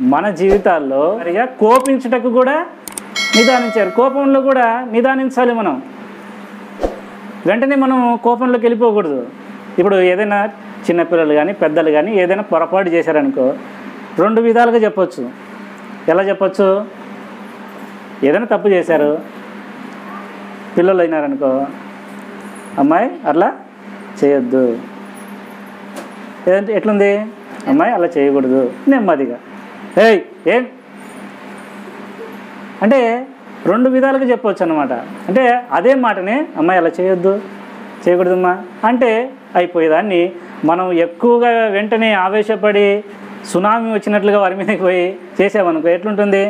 మన జీవితాల్లో సరిగా కోపించుటకు కూడా నిదానించారు కోపంలో కూడా నిదానించాలి మనం వెంటనే మనం కోపంలోకి వెళ్ళిపోకూడదు ఇప్పుడు ఏదైనా చిన్నపిల్లలు కానీ పెద్దలు కానీ ఏదైనా పొరపాటు చేశారనుకో రెండు విధాలుగా చెప్పొచ్చు ఎలా చెప్పొచ్చు ఏదైనా తప్పు చేశారు పిల్లలు అయినారనుకో అమ్మాయి అట్లా చేయొద్దు ఏదంటే ఎట్లుంది అమ్మాయి అలా చేయకూడదు నెమ్మదిగా ఏయ్ ఏం అంటే రెండు విధాలుగా చెప్పవచ్చు అనమాట అంటే అదే మాటనే అమ్మాయి అలా చేయొద్దు చేయకూడదమ్మా అంటే అయిపోయేదాన్ని మనం ఎక్కువగా వెంటనే ఆవేశపడి సునామీ వచ్చినట్లుగా వారి మీదకి పోయి చేసామనుకో ఎట్లుంటుంది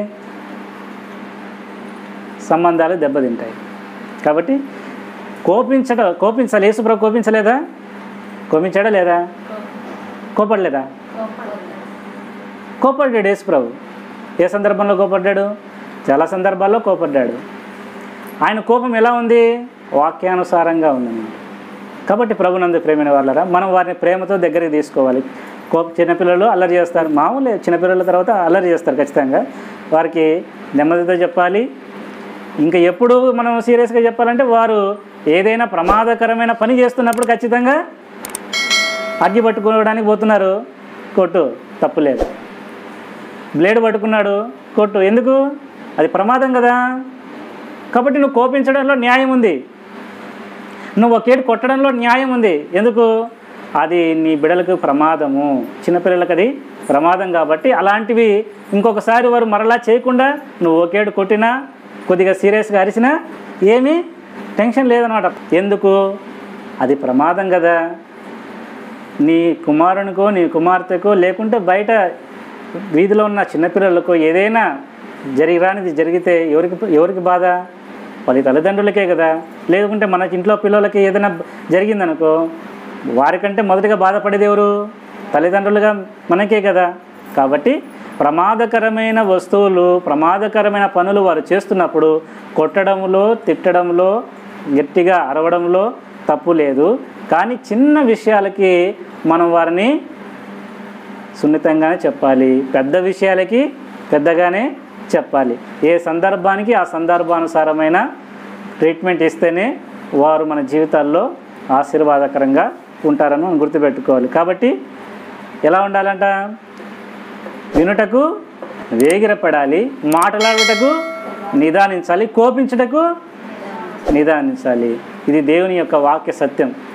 సంబంధాలు దెబ్బతింటాయి కాబట్టి కోపించడం కోపించాలి యేసుప్రభు కోపించలేదా కోపించాడా లేదా కోపడలేదా కోపడ్డాడు యేసుప్రభు ఏ సందర్భంలో కోపడ్డాడు చాలా సందర్భాల్లో కోపడ్డాడు ఆయన కోపం ఎలా ఉంది వాక్యానుసారంగా ఉందన్నమాట కాబట్టి ప్రభునందు ప్రేమైన వాళ్ళరా మనం వారిని ప్రేమతో దగ్గరికి తీసుకోవాలి కోప చిన్నపిల్లలు అల్లరి చేస్తారు మామూలే చిన్నపిల్లల తర్వాత అల్లరి చేస్తారు ఖచ్చితంగా వారికి నెమ్మదితో చెప్పాలి ఇంకా ఎప్పుడు మనం సీరియస్గా చెప్పాలంటే వారు ఏదైనా ప్రమాదకరమైన పని చేస్తున్నప్పుడు ఖచ్చితంగా అగ్గి పట్టుకోవడానికి పోతున్నారు కొట్టు తప్పులేదు బ్లేడ్ పట్టుకున్నాడు కొట్టు ఎందుకు అది ప్రమాదం కదా కాబట్టి నువ్వు కోపించడంలో న్యాయం ఉంది నువ్వు ఒకేటి కొట్టడంలో న్యాయం ఉంది ఎందుకు అది నీ బిడలకు ప్రమాదము చిన్నపిల్లలకు అది ప్రమాదం కాబట్టి అలాంటివి ఇంకొకసారి వారు మరలా చేయకుండా నువ్వు ఒకేడు కొట్టినా కొద్దిగా సీరియస్గా అరిచినా ఏమీ టెన్షన్ లేదనమాట ఎందుకు అది ప్రమాదం కదా నీ కుమారునికో నీ కుమార్తెకో లేకుంటే బయట వీధిలో ఉన్న చిన్నపిల్లలకు ఏదైనా జరిగిరానిది జరిగితే ఎవరికి ఎవరికి బాధ వాళ్ళ తల్లిదండ్రులకే కదా లేకుంటే మన ఇంట్లో పిల్లలకి ఏదైనా జరిగిందనుకో వారికంటే మొదటిగా బాధపడేది ఎవరు తల్లిదండ్రులుగా మనకే కదా కాబట్టి ప్రమాదకరమైన వస్తువులు ప్రమాదకరమైన పనులు వారు చేస్తున్నప్పుడు కొట్టడంలో తిట్టడంలో గట్టిగా అరవడంలో తప్పు లేదు కానీ చిన్న విషయాలకి మనం వారిని సున్నితంగానే చెప్పాలి పెద్ద విషయాలకి పెద్దగానే చెప్పాలి ఏ సందర్భానికి ఆ సందర్భానుసారమైన ట్రీట్మెంట్ ఇస్తేనే వారు మన జీవితాల్లో ఆశీర్వాదకరంగా ఉంటారని మనం గుర్తుపెట్టుకోవాలి కాబట్టి ఎలా ఉండాలంట వినుటకు వేగిరపడాలి మాట్లాడుటకు నిదానించాలి కోపించుటకు నిదానించాలి ఇది దేవుని యొక్క వాక్య సత్యం